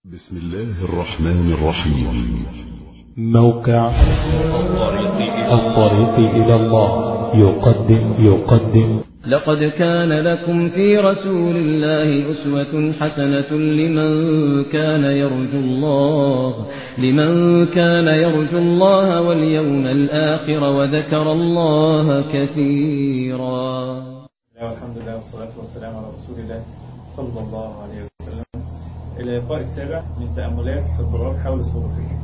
بسم الله الرحمن الرحيم موقع الطريق إلى الله يقدم يقدم لقد كان لكم في رسول الله أسوة حسنة لمن كان يرجو الله لمن كان يرجو الله واليوم الآخر وذكر الله كثيرا والحمد لله والصلاة والسلام على رسول الله صلى الله عليه وسلم اللقاء السابع من تأملات في الضرار حول سورة الحج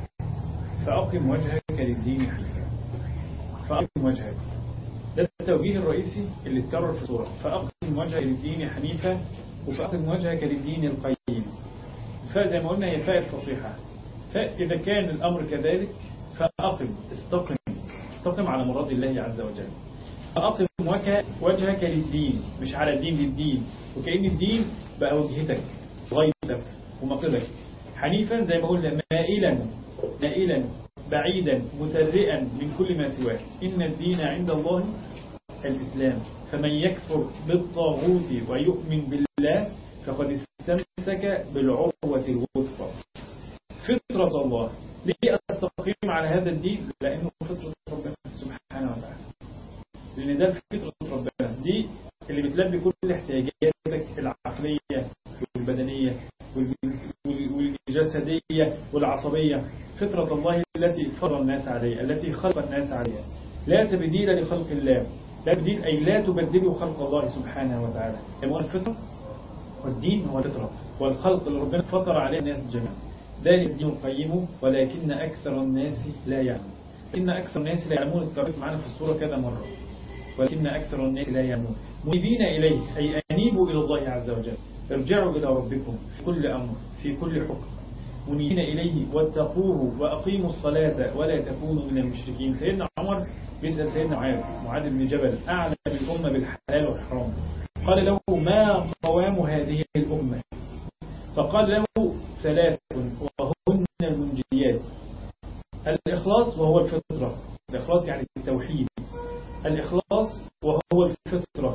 فأقم وجهك للدين حنيفا فأقم وجهك ده التوجيه الرئيسي اللي اتكرر في السورة فأقم وجهك للدين حنيفا وفأقم وجهك للدين القيم فزي ما قلنا هي فاء الفصيحة فإذا كان الأمر كذلك فأقم استقم استقم على مراد الله عز وجل فأقم وجه- وجهك للدين مش على الدين للدين وكأن الدين بقى وجهتك غايتك ومقصدك حنيفا زي ما قلنا مائلا نائلا بعيدا مترئا من كل ما سواه إن الدين عند الله الإسلام فمن يكفر بالطاغوت ويؤمن بالله فقد استمسك بالعروة الوثقى فطرة الله ليه أستقيم على هذا الدين لأنه فطرة ربنا سبحانه وتعالى لأن ده فطرة ربنا دي اللي بتلبي كل احتياجاتك العقلية والبدنية وال- وال- والجسدية والعصبية فطرة الله التي فطر الناس عليها التي خلق الناس عليها لا تبديل لخلق الله لا تبديل أي لا تبدلوا خلق الله سبحانه وتعالى يبقى الفطرة والدين هو الفطرة والخلق اللي ربنا فطر عليه الناس جميعا ذلك الدين القيم ولكن أكثر الناس لا يعلمون إن أكثر الناس لا يعلمون اتكررت معنا في السورة كذا مرة ولكن أكثر الناس لا يعلمون منيبين إليه أي أنيبوا إلى الله عز وجل ارجعوا إلى ربكم في كل أمر في كل حكم منيبين إليه واتقوه وأقيموا الصلاة ولا تكونوا من المشركين سيدنا عمر بيسأل سيدنا معاذ معاذ بن جبل أعلم الأمة بالحلال والحرام قال له ما قوام هذه الأمة فقال له ثلاث وهن المنجيات الإخلاص وهو الفطرة الإخلاص يعني التوحيد الإخلاص وهو الفطرة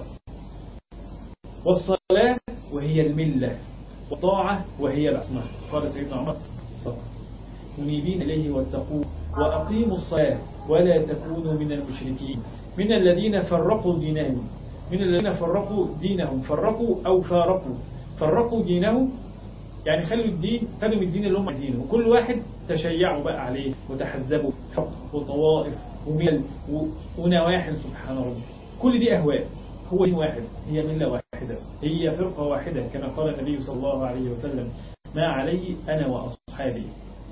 والصلاة وهي الملة والطاعة وهي العصمة قال سيدنا عمر الصبر منيبين إليه واتقوه وأقيموا الصلاة ولا تكونوا من المشركين من الذين فرقوا دينهم من الذين فرقوا دينهم فرقوا أو فارقوا فرقوا دينهم يعني خلوا الدين خلوا من الدين اللي هم عايزينه وكل واحد تشيعوا بقى عليه وتحزبوا حق وطوائف ومل و- ونواحل سبحان ربي كل دي أهواء هو دين واحد هي ملة واحدة هي فرقة واحدة كما قال النبي صلى الله عليه وسلم ما علي أنا وأصحابي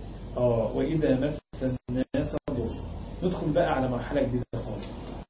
آه وإذا مس الناس ضر ندخل بقى على مرحلة جديدة خالص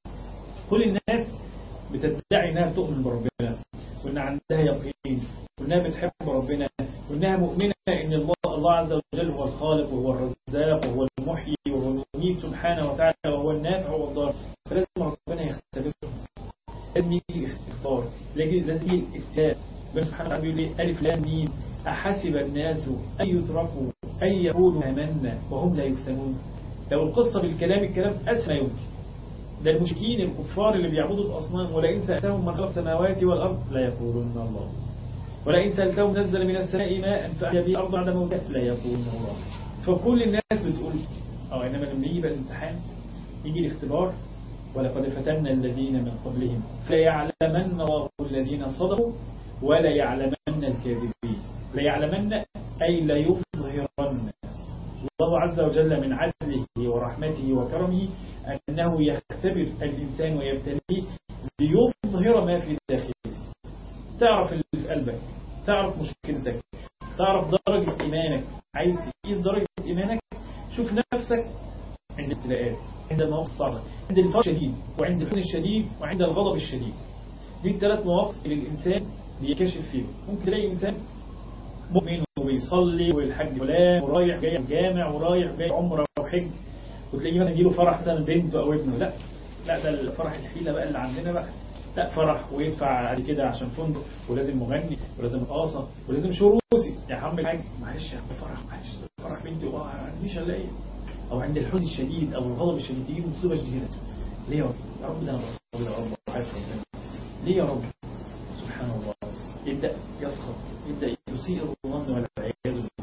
كل الناس بتدعي انها تؤمن بربنا وان عندها يقين وانها بتحب ربنا وانها مؤمنة ان الله الله عز وجل هو الخالق وهو الرزاق وهو المحيي وهو المميت سبحانه وتعالى وهو النافع والضار فلازم ربنا يختبرهم لازم يجي الاختبار لازم لازم يجي الابتلاء ربنا سبحانه وتعالى بيقول ايه الف لام ميم احسب الناس ان يتركوا ان يقولوا امنا وهم لا يفتنون لو القصة بالكلام الكلام اسمى يمكن ده المشركين الكفار اللي بيعبدوا الأصنام ولئن سألتهم من خلق السماوات والأرض لا يقولون الله ولئن سألتهم نزل من السماء ماء فأحيا به الأرض بعد موتها لا يقولون الله فكل الناس بتقول اه إنما لما يجي بقى الامتحان يجي الاختبار ولقد فتنا الذين من قبلهم فيعلمن الله الذين صدقوا ولا يعلمن الكاذبين لا يعلمن أي لا يظهرن الله عز وجل من عدله ورحمته وكرمه أنه يختبر الإنسان ويبتليه ليظهر ما في داخله تعرف اللي في قلبك تعرف مشكلتك تعرف درجة إيمانك عايز تقيس درجة إيمانك شوف نفسك عند الابتلاءات عند المواقف الصعبة عند الفرق الشديد وعند الحزن الشديد وعند الغضب الشديد دي الثلاث مواقف اللي الإنسان بيكشف فيهم ممكن تلاقي إنسان مؤمن وبيصلي والحج فلان ورايح جاي الجامع ورايح جاي عمره وحج وتلاقيه مثلا يجيله فرح مثلا بنته او ابنه لا لا ده الفرح الحيله بقى اللي عندنا بقى لا فرح ويدفع قد كده عشان فندق ولازم مغني ولازم رقاصه ولازم شروسي يا عم الحاج معلش يا عم فرح معلش فرح بنتي اه ما عنديش الا ايه او عند الحزن الشديد او الغضب الشديد تجيب مصيبه شديده ليه يا رب يا رب ده انا بصلي يا رب وعارف ربنا ليه يا رب سبحان الله يبدا يسخط يبدا يسيء الظن والعياذ بالله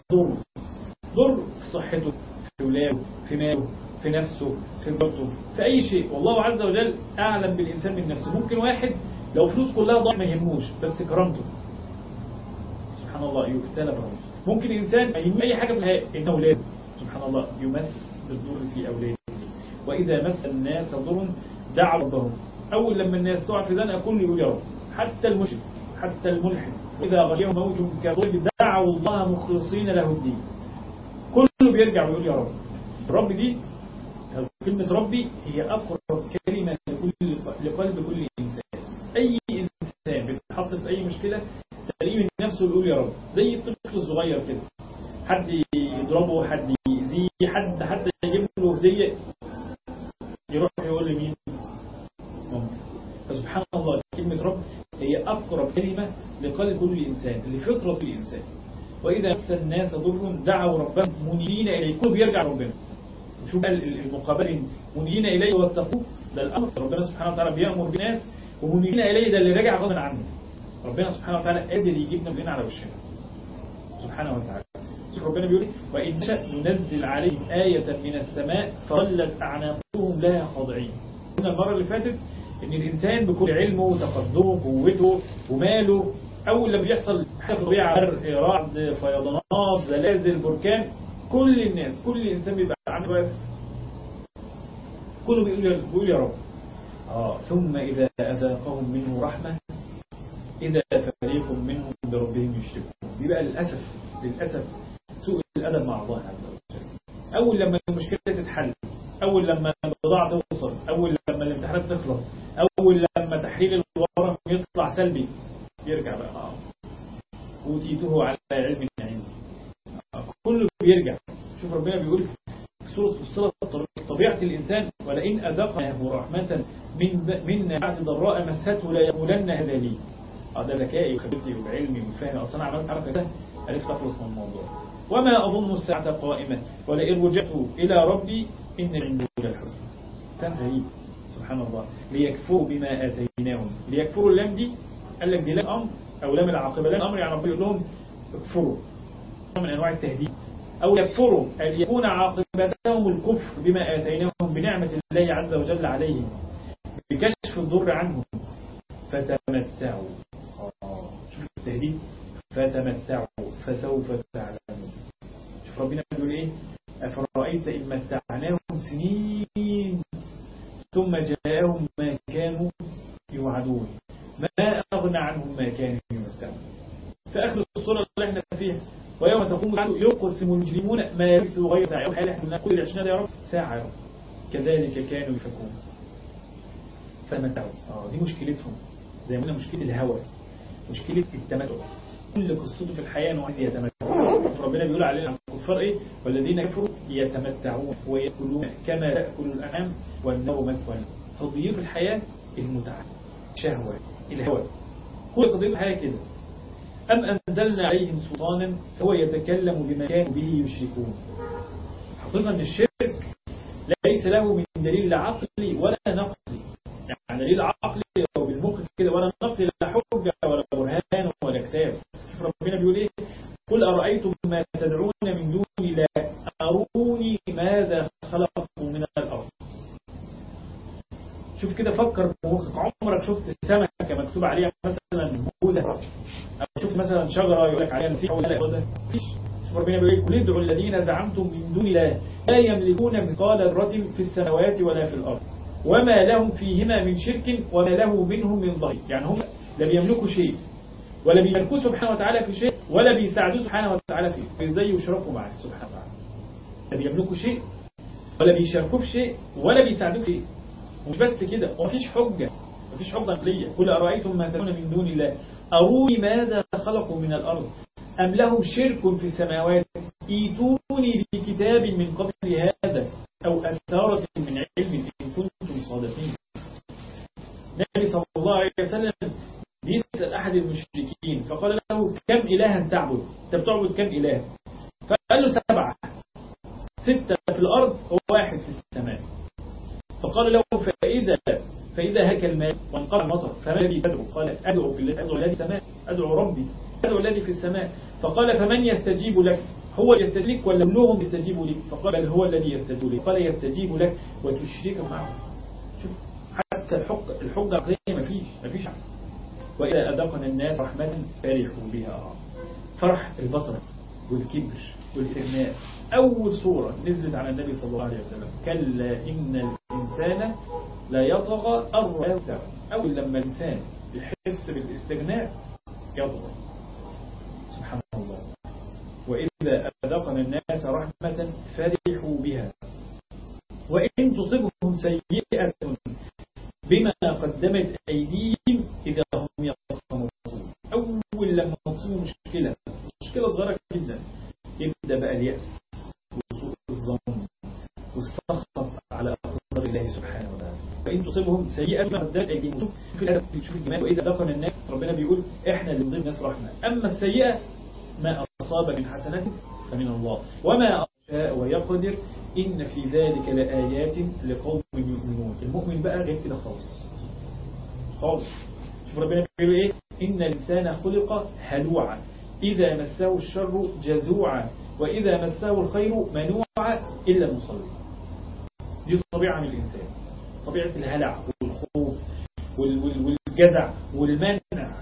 ضر ضر في صحته في ولاده في ماله في نفسه في مرته في أي شيء والله عز وجل أعلم بالإنسان من نفسه ممكن واحد لو فلوس كلها ضاع ما يهموش بس كرامته سبحان الله يبتلى برامته ممكن إنسان ما يهمه أي حاجة في الحياة إن أولاده سبحان الله يمس بالضر في أولاده وإذا مس الناس ضر دعوا ربهم أول لما الناس تقع في ذنب كل يقول يا رب حتى المشرك حتى الملحد وإذا غشيهم موج كظل دعوا الله مخلصين له الدين كله بيرجع ويقول يا رب الرب دي كلمة ربي هي أقرب كلمة لكل لقلب كل إنسان أي إنسان بيتحط في أي مشكلة تلاقيه من نفسه يقول يا رب زي الطفل الصغير كده حد يضربه حد يأذيه حد حتى يجيب له هدية يروح يقول لمين ممكن فسبحان الله كلمة رب هي أقرب كلمة لقلب كل إنسان لفطرة كل إنسان وإذا مس الناس ضر دعوا ربهم منيبين إليه كله بيرجع ربنا وشوف بقى المقابل منيبين إليه واتقوه ده الأمر ربنا سبحانه وتعالى بيأمر بالناس ومنيبين إليه ده اللي راجع غصبا عنه ربنا سبحانه وتعالى قادر يجيبنا كلنا على وشنا سبحانه وتعالى شوف ربنا بيقول وإن نشأ ننزل عليهم آية من السماء فظلت أعناقهم لها خاضعين قلنا المرة اللي فاتت إن الإنسان بكل علمه وتقدمه قوته وماله أول لما بيحصل حاجة طبيعة برق رعد فيضانات زلازل بركان كل الناس كل إنسان بيبقى عنده واقف كله بيقول يا بيقول يا رب آه ثم إذا أذاقهم منه رحمة إذا فريق منهم بربهم يشركون دي بقى للأسف للأسف سوء الأدب مع الله عز وجل أول لما المشكلة تتحل أول لما البضاعة توصل أول لما الامتحانات تخلص أول لما تحليل الورم يطلع سلبي يرجع بقى آه. أوتيته على علم عندي آه. كله بيرجع شوف ربنا بيقول في سورة الصلة طبيعة الإنسان ولئن أذقناه رحمة من منا بعد ضراء مسته لا يقولن هذا لي هذا ذكائي وخبرتي وعلمي وفهمي أصلا عملت حركة كده عرفت أخلص من الموضوع وما أظن الساعة قائمة ولئن رجعت إلى ربي إن عنده للحسن كان غريب سبحان الله ليكفروا بما آتيناهم ليكفروا اللام دي قال لك دي لام أمر أو لام العاقبة لام أمر يعني ربنا يقول لهم اكفروا من أنواع التهديد أو يكفروا أن يكون عاقبتهم الكفر بما آتيناهم بنعمة الله عز وجل عليهم بكشف الضر عنهم فتمتعوا شوف التهديد فتمتعوا فسوف تعلمون شوف ربنا بيقول ايه أفرأيت إن متعناهم سنين ثم جاءهم ما كانوا يوعدون ما أغنى عنهم ما كانوا يمتعون في آخر الصورة اللي احنا فيها ويوم تقوم الساعة يقسم المجرمون ما يلبثوا غير ساعة وحال احنا نقول العشرين يا رب ساعة يا رب كذلك كانوا يفكون فمتعوا اه دي مشكلتهم زي ما قلنا مشكلة الهوى مشكلة التمتع كل قصته في الحياة انه عايز يتمتع ربنا بيقول علينا عن الكفار ايه والذين كفروا يتمتعون ويأكلون كما تأكل الأنعام والنار مثوى تضييق الحياة المتعة شهوة الهوى كل تضييق الحياة كده أم أنزلنا عليهم سلطانا هو يتكلم بما كانوا به يشركون حقيقة أن الشرك ليس له من دليل لا عقلي ولا نقلي يعني دليل عقلي أو بالمخ كده ولا نقلي لا حجة ولا برهان ولا كتاب شوف ربنا بيقول إيه قل أرأيتم ما تدعون من دون الله أروني ماذا خلقوا من الأرض شوف كده فكر بمخك عمرك شفت سمكة مكتوب عليها مثلا موزة أو شفت مثلا شجرة يقول لك عليها نسيح ولا لا ده مفيش شوف ربنا بيقول قل ادعوا الذين زعمتم من دون الله لا يملكون مثقال ذرة في السماوات ولا في الأرض وما لهم فيهما من شرك وما له منهم من ضير يعني هم لا بيملكوا شيء ولا بيشاركوه سبحانه وتعالى في شيء ولا بيساعدوه سبحانه وتعالى فيه ازاي يشركوا معه سبحانه وتعالى لا بيملكوا شيء ولا بيشاركوه في شيء ولا بيساعدوه في شيء مش بس كده ومفيش حجة مفيش حجة عقلية قل أرأيتم ما تدعون من دون الله أروني ماذا خلقوا من الأرض أم لهم شرك في السماوات ايتوني بكتاب من قبل هذا أو أثارة من علم إن كنتم صادقين النبي صلى الله عليه وسلم بيسأل أحد المشركين فقال له كم إلها تعبد أنت بتعبد كم إله فقال له سبعة ستة في الأرض وواحد في السماء فقال له فإذا فإذا هك الماء وانقطع المطر فما الذي تدعو قال أدعو في الله أدعو الذي في السماء أدعو ربي أدعو الذي في السماء فقال فمن يستجيب لك هو يستجيب لك ولا كلهم يستجيبوا لك فقال بل هو الذي يستجيب لك قال يستجيب لك وتشرك معه شوف حتى الحق الحجة العقلية مفيش مفيش وإذا أذقنا الناس رحمة فرحوا بها فرح البطر والكبر والإغناء أول صورة نزلت على النبي صلى الله عليه وسلم كلا إن الإنسان لا يطغى أن أول لما الإنسان يحس بالاستغناء يطغى سبحان الله وإذا أذقنا الناس رحمة فرحوا بها وإن تصبهم سيئة بما قدمت أيديهم إذا هم يقنطون أول لما تصيب مشكلة مشكلة صغيرة جدا يبدأ بقى اليأس وسوء الظن والسخط على أقدار الله سبحانه وتعالى فإن تصيبهم سيئة بما قدمت أيديهم شوف في الأدب شوف الجمال وإذا ذقنا الناس ربنا بيقول إحنا اللي نضيف الناس رحمة أما السيئة ما أصاب من حسنات فمن الله وما أشاء ويقدر إن في ذلك لآيات لقوم يؤمنون المؤمن بقى غير كده خالص خالص شوف ربنا بيقول إيه إن الإنسان خلق هلوعا إذا مسه الشر جزوعا وإذا مسه الخير منوعا إلا المصلي دي طبيعة من الإنسان طبيعة الهلع والخوف وال- وال- والجزع والمنع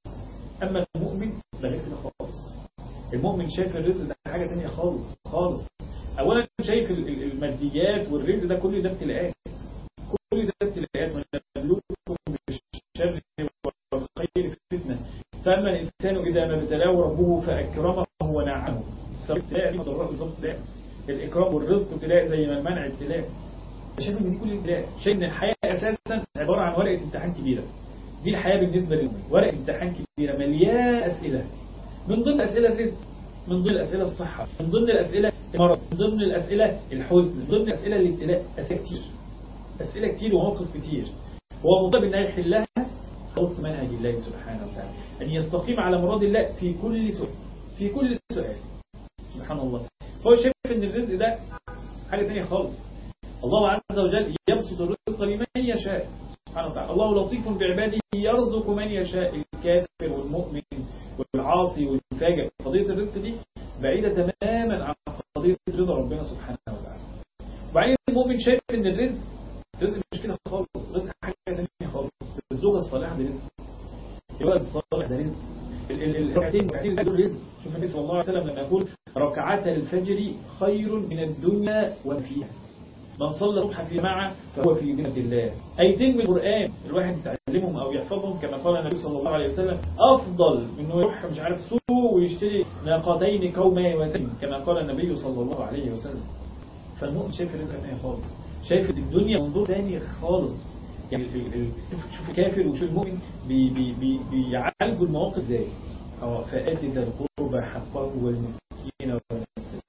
أما المؤمن لا غير كده خالص المؤمن شايف الرزق ده حاجة تانية خالص خالص أولا شايف ال- ال- الماديات والرزق ده كل ده ابتلاءات كل ده ابتلاءات من نبلوكم بالشر والخير فتنة فأما الإنسان إذا ما ابتلاه ربه فأكرمه ونعمه الابتلاء دي مضرات بالظبط ابتلاء الإكرام والرزق ابتلاء زي ما المنع ابتلاء شايف ان دي كل ابتلاء شايف ان الحياة أساسا عبارة عن ورقة امتحان كبيرة دي الحياة بالنسبة للمؤمن ورقة امتحان كبيرة مليانة أسئلة من ضمن أسئلة الرزق من ضمن الأسئلة الصحة من ضمن الأسئلة المرض من ضمن الأسئلة الحزن من ضمن الأسئلة الابتلاء أسئلة كتير أسئلة كتير ومواقف كتير هو مطالب أن يحلها خوف منهج الله سبحانه وتعالى أن يستقيم على مراد الله في كل سؤال في كل سؤال سبحان الله هو شايف أن الرزق ده حاجة تانية خالص الله عز وجل يبسط الرزق لمن يشاء سبحانه وتعالى الله لطيف بعباده يرزق من يشاء الكافر والمؤمن والعاصي والفاجر قضية الرزق دي بعيدة تماما عن قضية رضا ربنا سبحانه وتعالى وبعدين المؤمن شايف ان الرزق رزق مش كده خالص رزق حاجة تانية خالص الزوجة الصالحة دي رزق الولد الصالح ده رزق ال- ال- الركعتين الركعتين دول رزق شوف النبي صلى الله عليه وسلم لما يقول ركعتا الفجر خير من الدنيا وما فيها من صلى الصبح في جماعة فهو في ذمة الله أيتين من القرآن الواحد يتعلمهم أو يحفظهم كما قال النبي صلى الله عليه وسلم أفضل من إنه يروح مش عارف سوق ويشتري ناقتين كوما وزين كما قال النبي صلى الله عليه وسلم فالمؤمن شايف الرزق تاني خالص شايف الدنيا منظور تاني خالص يعني ال- ال- شوف- شوف الكافر وشوف المؤمن بي بي بي بيعالجوا المواقف ازاي اه فآتي ذا القربى حقه والمسكين والمساكين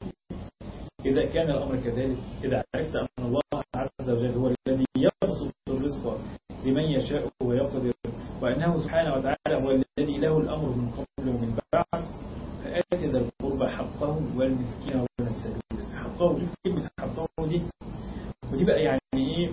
إذا كان الأمر كذلك إذا عرفت أن الله عز وجل هو الذي يبسط الرزق لمن يشاء ويقدر وأنه سبحانه وتعالى هو الذي له الأمر من قبل ومن بعد فآت ذا القربى حقه والمسكين وابن السبيل حقه شوف كلمة حقه دي ودي بقى يعني إيه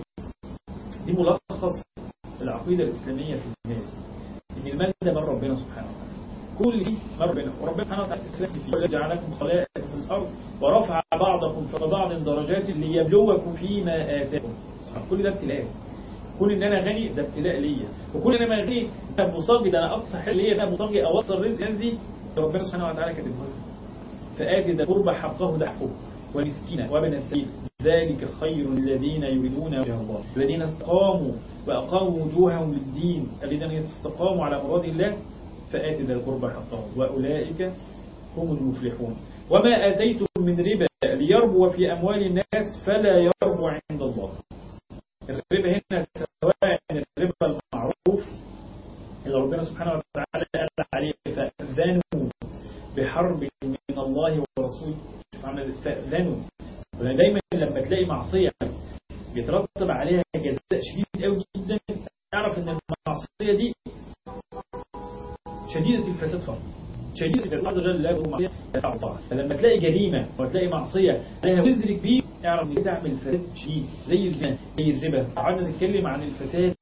دي ملخص العقيدة الإسلامية في الناس إن المال ده من ربنا سبحانه وتعالى كل دي من ربنا وربنا سبحانه وتعالى الإسلام فيه والذي جعلكم خلائق في الأرض ورفع بعضكم فوق بعض درجات ليبلوكم فيما آتاكم سبحان كل ده ابتلاء كل ان انا غني ده ابتلاء ليا وكل ان انا غني ده مصابي ده انا اقصى حل ليا ده مصابي اوصل رزق عندي ربنا سبحانه وتعالى كاتبه لي فآتي ذا قرب حقه ده حقه والمسكين وابن السبيل ذلك خير الذين يريدون وجه الله الذين استقاموا وأقاموا وجوههم للدين الذين استقاموا على مراد الله فآتي ذا القرب حقه وأولئك هم المفلحون وما آتيتم من ربا ليربو في أموال الناس فلا يربو عند الله الربا هنا سواء الربا المعروف اللي ربنا سبحانه وتعالى قال عليه فأذنوا بحرب من الله ورسوله عمل فأذنوا ولأن دايما لما تلاقي معصية بيترتب عليها جزاء شديد قوي جدا اعرف ان المعصية دي شديدة الفساد خالص شديدة الله عز وجل لا يقوم معصية يدفع طاعة فلما تلاقي جريمة وتلاقي معصية عليها وزر كبير اعرف ان تعمل فساد شديد زي الزنا زي الربا قعدنا نتكلم عن الفساد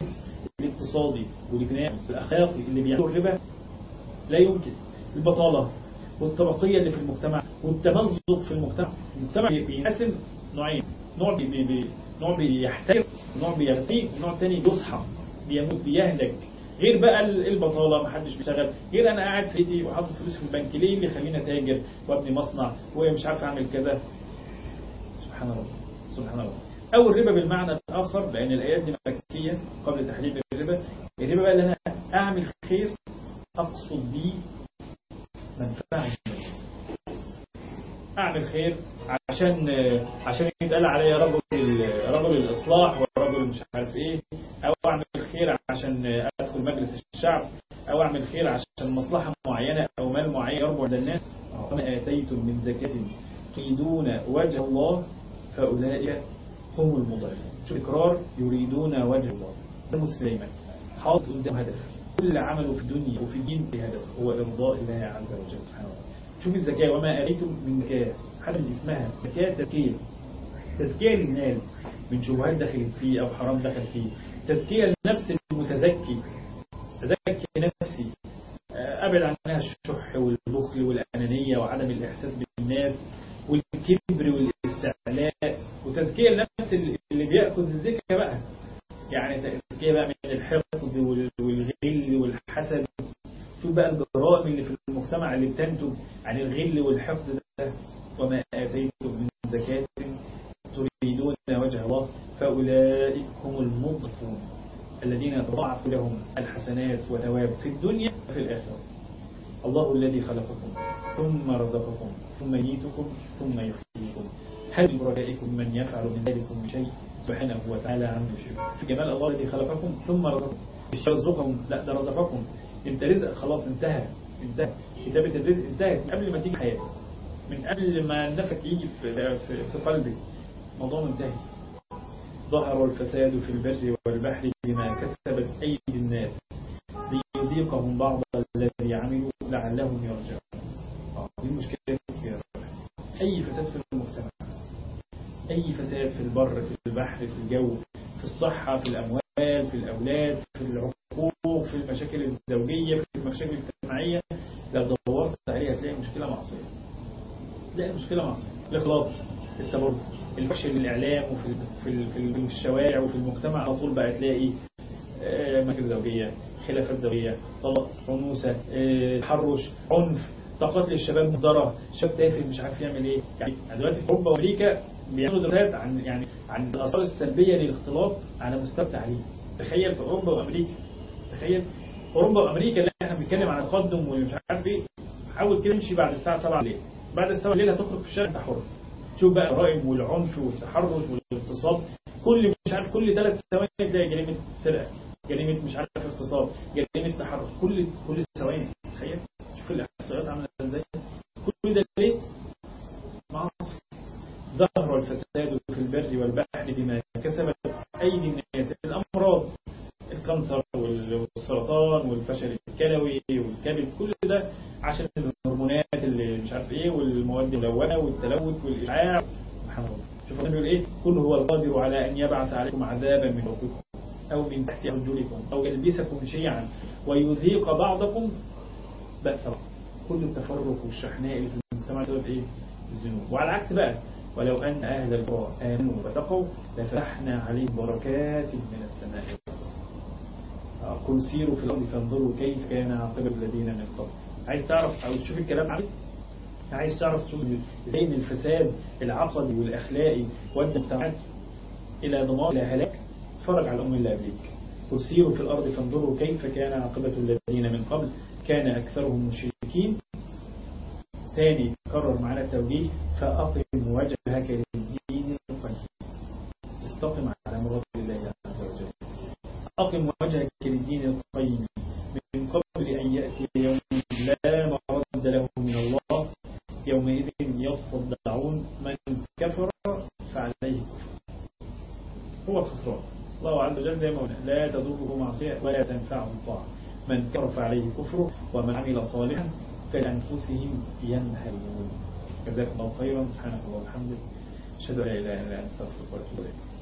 الاقتصادي والاجتماعي والاخلاقي اللي بيعملوا الربا لا يمكن البطالة والطبقية اللي في المجتمع والتمزق في المجتمع المجتمع بينقسم نوعين نوع بي بي بي نوع بيحترم ونوع بيغتيب ونوع تاني بيصحى بيموت بيهلك غير بقى البطالة محدش بيشتغل غير انا قاعد في بيتي وحاطط فلوس في البنك ليه اللي يخليني اتاجر وابني مصنع ومش عارف اعمل كذا سبحان الله سبحان الله او الربا بالمعنى الاخر لان الايات دي مكيه قبل تحليل الربا الربا بقى اللي انا اعمل خير اقصد بيه منفعه اعمل خير عشان عشان يتقال عليا رجل رجل الاصلاح ورجل مش عارف ايه او اعمل خير عشان ادخل مجلس الشعب او اعمل خير عشان مصلحه معينه او مال معين يربو عند الناس وما اتيتم من زكاه تريدون وجه الله فاولئك هم المضلون تكرار يريدون وجه الله ده مسلما حاطط قدام هدف كل عمله في الدنيا وفي الدين في هدف هو ارضاء الله عز وجل سبحانه وتعالى شوف الزكاة وما أريتم من زكاة حاجة اللي اسمها زكاة تزكية تزكية للمال من شبهات دخلت فيه أو حرام دخل فيه تزكية لنفس المتزكي تزكي نفسي أبعد عنها الشح والبخل والأنانية وعدم الإحساس بالناس والكبر والاستعلاء وتزكية لنفس اللي بيأخذ الزكاة بقى يعني تزكية بقى من الحقد والغل والحسد شوف بقى الجرائم اللي في المجتمع اللي بتنتج عن الغل والحقد ده وما آتيتم من زكاة تريدون وجه الله فأولئك هم المضعفون الذين يتضاعف لهم الحسنات وثواب في الدنيا وفي الآخرة الله الذي خلقكم ثم رزقكم ثم يميتكم ثم يحييكم هل من بركائكم من يفعل من ذلكم شيء سبحانه وتعالى عما يشرك في جمال الله الذي خلقكم ثم رزقكم مش رزقكم لا ده رزقكم انت رزق خلاص انتهى انتهى كتابة الرزق انتهت من قبل ما تيجي حياتك من قبل ما النفق يجي في, في, في قلبك الموضوع منتهي ظهر الفساد في البر والبحر بما كسبت أيدي الناس ليذيقهم بعض الذي عملوا لعلهم يرجعون دي المشكلة كبيرة أي فساد في المجتمع أي فساد في البر في البحر في الجو في الصحة في الأموال في الأولاد في العقوق في المشاكل الزوجية في المشاكل الاجتماعية لو دورت عليها هتلاقي مشكلة معصية تلاقي مشكلة معصية الإخلاص التبرد الفشل الإعلام وفي في في الشوارع وفي المجتمع على طول بقى تلاقي مشاكل زوجية خلافات زوجية طلاق عنوسة تحرش عنف طاقات للشباب مهدرة شاب تافه مش عارف يعمل ايه يعني دلوقتي في اوروبا وامريكا بيعملوا دراسات عن يعني عن الاثار السلبيه للاختلاط على مستوى التعليم تخيل في اوروبا وامريكا تخيل اوروبا وامريكا اللي احنا بنتكلم عن التقدم ومش عارف ايه حاول كده امشي بعد الساعه 7 بالليل بعد الساعه بالليل هتخرج في الشارع انت حر شوف بقى الجرائم والعنف والتحرش والاغتصاب كل مش عارف كل ثلاث ثواني تلاقي جريمه سرقه جريمه مش عارف اغتصاب جريمه تحرش كل كل ثواني تخيل شوف الاحصائيات عامله ازاي كل ده ليه معاصي ظهر الفساد في البر والبحر بما كسبت أيدي الناس الأمراض الكانسر والسرطان والفشل الكلوي والكبد كل ده عشان الهرمونات اللي مش عارف ايه والمواد الملونة والتلوث والإشعاع سبحان الله شوف بيقول ايه كل هو القادر على أن يبعث عليكم عذابا من فوقكم أو من تحت أرجلكم أو يلبسكم شيعا ويذيق بعضكم بأس بعض كل التفرق والشحناء اللي في المجتمع بسبب ايه الذنوب وعلى العكس بقى ولو أن أهل القرى آمنوا واتقوا لفتحنا عليهم بركات من السماء قل سيروا في الأرض فانظروا كيف كان عاقبة الذين من قبل عايز تعرف أو تشوف الكلام عايز عايز تعرف تشوف ازاي ان الفساد العقدي والأخلاقي ودى المجتمعات إلى دمار إلى هلاك اتفرج على الأم اللي قبليك قل سيروا في الأرض فانظروا كيف كان عاقبة الذين من قبل كان أكثرهم مشركين ثاني كرر معنا التوجيه فأقم وجهك للدين القيم استقم على مراد الله عز وجل أقم وجهك للدين القيم من قبل أن يأتي يوم لا مرد له من الله يومئذ يصدعون من كفر فعليه هو الخسران الله عز وجل زي ما قلنا لا تضره معصية ولا تنفعه طاعة من كفر فعليه كفره ومن عمل صالحا فلأنفسهم يمهلون جزاكم الله خيرا سبحانك اللهم وبحمدك أشهد أن لا إله إلا أنت أستغفرك وأتوب إليك